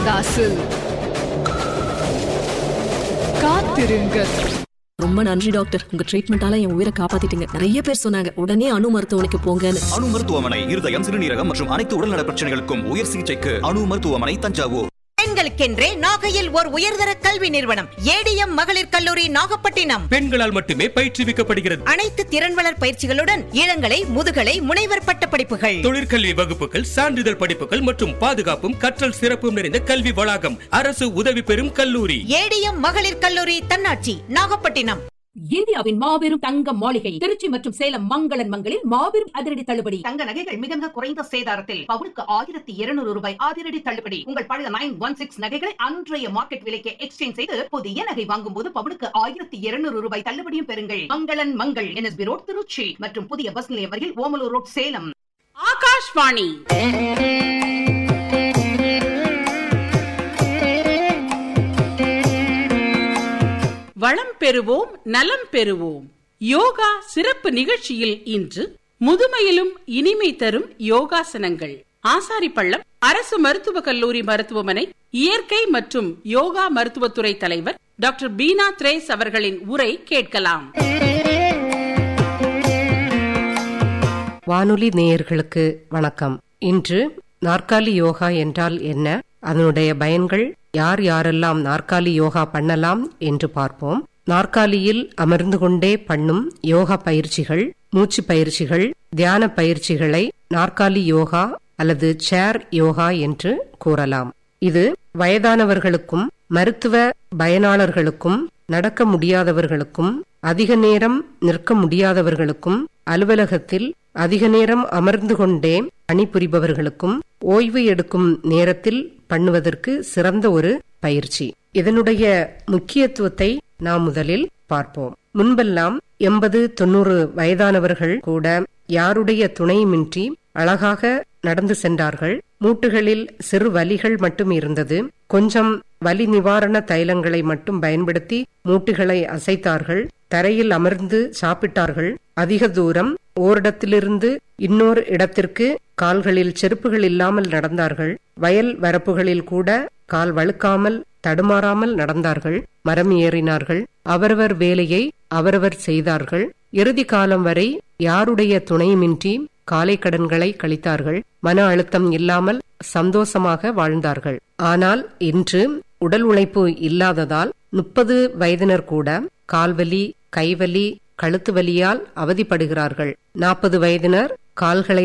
கண்ணதாசு காத்திருங்கள் ரொம்ப நன்றி டாக்டர் உங்க ட்ரீட்மெண்டால என் உயிரை காப்பாத்திட்டீங்க நிறைய பேர் சொன்னாங்க உடனே அணு மருத்துவமனைக்கு போங்கன்னு அணு மருத்துவமனை இருதயம் சிறுநீரகம் மற்றும் அனைத்து உடல்நல பிரச்சனைகளுக்கும் உயர் சிகிச்சைக்கு அணு மருத்துவமனை தஞ்சாவூர் பெண்களுக்கென்றே நாகையில் ஓர் உயர்தர கல்வி நிறுவனம் ஏடிஎம் மகளிர் கல்லூரி நாகப்பட்டினம் பெண்களால் மட்டுமே பயிற்றுவிக்கப்படுகிறது அனைத்து திறன்வளர் பயிற்சிகளுடன் இளங்கலை முதுகலை முனைவர் பட்ட படிப்புகள் தொழிற்கல்வி வகுப்புகள் சான்றிதழ் படிப்புகள் மற்றும் பாதுகாப்பும் கற்றல் சிறப்பும் நிறைந்த கல்வி வளாகம் அரசு உதவி பெறும் கல்லூரி ஏடிஎம் மகளிர் கல்லூரி தன்னாட்சி நாகப்பட்டினம் இந்தியாவின் மாபெரும் தங்க மாளிகை திருச்சி மற்றும் சேலம் மங்களன் மங்களில் மாபெரும் அதிரடி தள்ளுபடி தங்க நகைகள் மிக மிக குறைந்த சேதாரத்தில் பவுனுக்கு ஆயிரத்தி இருநூறு ரூபாய் அதிரடி தள்ளுபடி உங்கள் பழைய நைன் ஒன் சிக்ஸ் நகைகளை அன்றைய மார்க்கெட் விலைக்கு எக்ஸ்சேஞ்ச் செய்து புதிய நகை வாங்கும் போது பவுனுக்கு ஆயிரத்தி இருநூறு ரூபாய் தள்ளுபடியும் பெறுங்கள் மங்களன் மங்கள் என்எஸ்பி ரோட் திருச்சி மற்றும் புதிய பஸ் நிலையம் அருகில் ஓமலூர் ரோட் சேலம் ஆகாஷ்வாணி வளம் பெறுவோம் நலம் பெறுவோம் யோகா சிறப்பு நிகழ்ச்சியில் இன்று முதுமையிலும் இனிமை தரும் யோகாசனங்கள் ஆசாரிப்பள்ளம் அரசு மருத்துவக் கல்லூரி மருத்துவமனை இயற்கை மற்றும் யோகா மருத்துவத்துறை தலைவர் டாக்டர் பீனா த்ரேஸ் அவர்களின் உரை கேட்கலாம் வானொலி நேயர்களுக்கு வணக்கம் இன்று நாற்காலி யோகா என்றால் என்ன அதனுடைய பயன்கள் யார் யாரெல்லாம் நாற்காலி யோகா பண்ணலாம் என்று பார்ப்போம் நாற்காலியில் அமர்ந்து கொண்டே பண்ணும் யோகா பயிற்சிகள் மூச்சு பயிற்சிகள் தியான பயிற்சிகளை நாற்காலி யோகா அல்லது சேர் யோகா என்று கூறலாம் இது வயதானவர்களுக்கும் மருத்துவ பயனாளர்களுக்கும் நடக்க முடியாதவர்களுக்கும் அதிக நேரம் நிற்க முடியாதவர்களுக்கும் அலுவலகத்தில் அதிக நேரம் அமர்ந்து கொண்டே பணிபுரிபவர்களுக்கும் ஓய்வு எடுக்கும் நேரத்தில் பண்ணுவதற்கு சிறந்த ஒரு பயிற்சி இதனுடைய முக்கியத்துவத்தை நாம் முதலில் பார்ப்போம் முன்பெல்லாம் எண்பது தொண்ணூறு வயதானவர்கள் கூட யாருடைய துணையுமின்றி அழகாக நடந்து சென்றார்கள் மூட்டுகளில் சிறு வலிகள் மட்டும் இருந்தது கொஞ்சம் வலி நிவாரண தைலங்களை மட்டும் பயன்படுத்தி மூட்டுகளை அசைத்தார்கள் தரையில் அமர்ந்து சாப்பிட்டார்கள் அதிக தூரம் ஓரிடத்திலிருந்து இன்னொரு இடத்திற்கு கால்களில் செருப்புகள் இல்லாமல் நடந்தார்கள் வயல் வரப்புகளில் கூட கால் வழுக்காமல் தடுமாறாமல் நடந்தார்கள் மரம் ஏறினார்கள் அவரவர் வேலையை அவரவர் செய்தார்கள் இறுதி காலம் வரை யாருடைய துணையுமின்றி காலை கடன்களை கழித்தார்கள் மன அழுத்தம் இல்லாமல் சந்தோஷமாக வாழ்ந்தார்கள் ஆனால் இன்று உடல் உழைப்பு இல்லாததால் முப்பது வயதினர் கூட கால்வலி கைவலி கழுத்து வலியால் அவதிப்படுகிறார்கள் நாற்பது வயதினர் கால்களை